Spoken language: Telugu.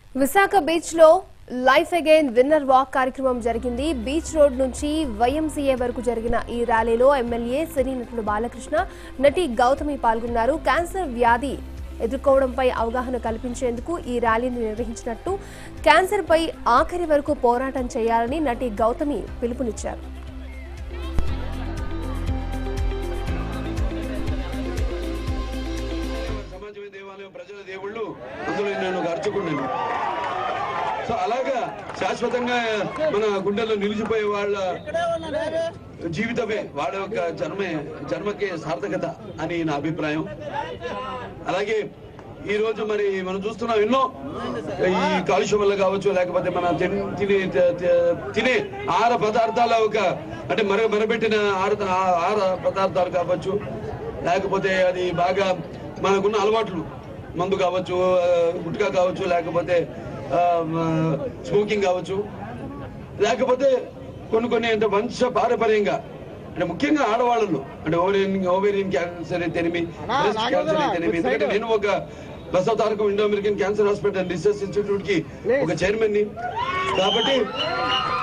విశాఖ బీచ్ లో లైఫ్ అగైన్ విన్నర్ వాక్ కార్యక్రమం జరిగింది బీచ్ రోడ్ నుంచి వైఎంసీఏ వరకు జరిగిన ఈ ర్యాలీలో ఎమ్మెల్యే సినీ నటుడు బాలకృష్ణ నటి గౌతమి పాల్గొన్నారు క్యాన్సర్ వ్యాధి ఎదుర్కోవడంపై అవగాహన కల్పించేందుకు ఈ ర్యాలీని నిర్వహించినట్టు క్యాన్సర్ పై ఆఖరి వరకు పోరాటం చేయాలని నటి గౌతమి పిలుపునిచ్చారు సమాజమే దేవాలయం ప్రజల దేవుళ్ళు అందులో నేను ఒక అర్చకుడిని సో అలాగా శాశ్వతంగా మన గుండెల్లో నిలిచిపోయే వాళ్ళ జీవితమే వాళ్ళ యొక్క జన్మే జన్మకే సార్థకత అని నా అభిప్రాయం అలాగే ఈ రోజు మరి మనం చూస్తున్నాం ఎన్నో ఈ కాలుష్యం వల్ల కావచ్చు లేకపోతే మన తిన్- తినే త- త- తినే ఆహార పదార్థాల ఒక అంటే మర మరబెట్టిన ఆహార ఆహార పదార్థాలు కావచ్చు లేకపోతే అది బాగా మనకున్న అలవాట్లు మందు కావచ్చు ఆ, గుట్కా కావచ్చు లేకపోతే స్మోకింగ్ కావచ్చు లేకపోతే కొన్ని కొన్ని అంటే వంశ పారపర్యంగా అంటే ముఖ్యంగా ఆడవాళ్ళలో అంటే ఓవేరియన్ ఓవేరియన్ క్యాన్సర్ అయితేనేమి బ్రెస్ట్ క్యాన్సర్ అయితేనేమి ఎందుకంటే నేను ఒక Basava Tarakam Indo American cancer hospital research institute కి ఒక చైర్మన్ ని కాబట్టి